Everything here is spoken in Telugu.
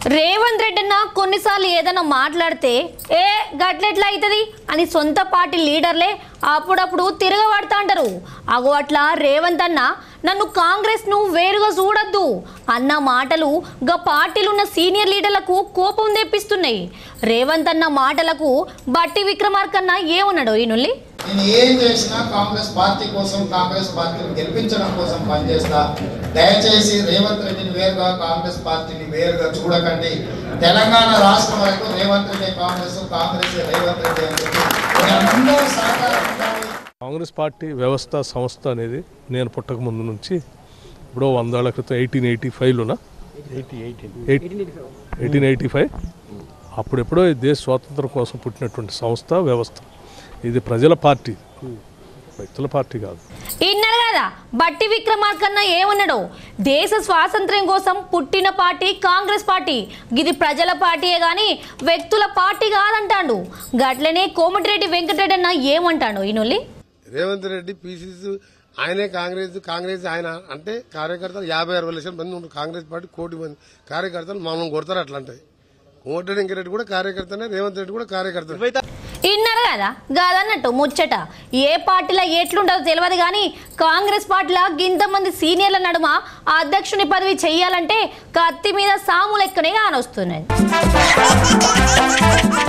రేవంత్ రెడ్డి అన్న కొన్నిసార్లు ఏదైనా మాట్లాడితే ఏ గట్లెట్లా అవుతుంది అని సొంత పార్టీ లీడర్లే అప్పుడప్పుడు తిరగబడతా అంటారు అగో అట్లా రేవంత్ అన్న నన్ను కాంగ్రెస్ ను వేరుగా చూడొద్దు అన్న మాటలు గా పార్టీలు ఉన్న సీనియర్ లీడర్లకు కోపం తెప్పిస్తున్నాయి రేవంత్ అన్న మాటలకు బట్టి విక్రమార్కన్న ఏమన్నాడు ఈ నుల్లి నేను ఏం చేసినా కాంగ్రెస్ పార్టీ కోసం కాంగ్రెస్ పార్టీని గెలిపించడం కోసం పనిచేస్తా దయచేసి రేవంత్ రెడ్డిని వేరుగా కాంగ్రెస్ పార్టీని వేరుగా చూడకండి తెలంగాణ రాష్ట్రం వరకు రేవంత్ రెడ్డి కాంగ్రెస్ కాంగ్రెస్ రేవంత్ రెడ్డి అని చెప్పి మీరందరూ సహకారం ఉండాలి. కాంగ్రెస్ పార్టీ వ్యవస్థ సంస్థ అనేది నేను పుట్టక ముందు నుంచి ఇప్పుడు వందేళ్ల క్రితం ఎయిటీన్ ఎయిటీ ఫైవ్లోనా ఎయిటీన్ ఎయిటీ ఫైవ్ అప్పుడెప్పుడో ఈ దేశ స్వాతంత్రం కోసం పుట్టినటువంటి సంస్థ వ్యవస్థ ఇది ప్రజల పార్టీ వ్యక్తుల పార్టీ కాదు ఇన్నారు కదా బట్టి విక్రమార్కన్న ఏమన్నాడు దేశ స్వాతంత్ర్యం కోసం పుట్టిన పార్టీ కాంగ్రెస్ పార్టీ ఇది ప్రజల పార్టీయే గాని వ్యక్తుల పార్టీ కాదంటాడు గట్లనే కోమటిరెడ్డి వెంకటరెడ్డి అన్న ఏమంటాడు ఈ నుల్లి రేవంత్ రెడ్డి పీసీసీ ఆయనే కాంగ్రెస్ కాంగ్రెస్ ఆయన అంటే కార్యకర్తలు యాభై అరవై లక్షల మంది ఉంటారు కాంగ్రెస్ పార్టీ కోటి మంది కార్యకర్తలు మమ్మల్ని కొడతారు అట్లా అంటే కోమటిరెడ్డి వెంకరెడ్డి కూడా కార్యకర్తనే రేవంత్ రెడ్డి కూడా కార్యకర్త ఇన్నారు కదా కాదన్నట్టు ముచ్చట ఏ పార్టీలో ఎట్లుంటుందో తెలియదు కానీ కాంగ్రెస్ పార్టీలో ఇంతమంది సీనియర్ల నడుమ ఆ అధ్యక్షుని పదవి చెయ్యాలంటే కత్తి మీద సాము లెక్కనే కానొస్తున్నది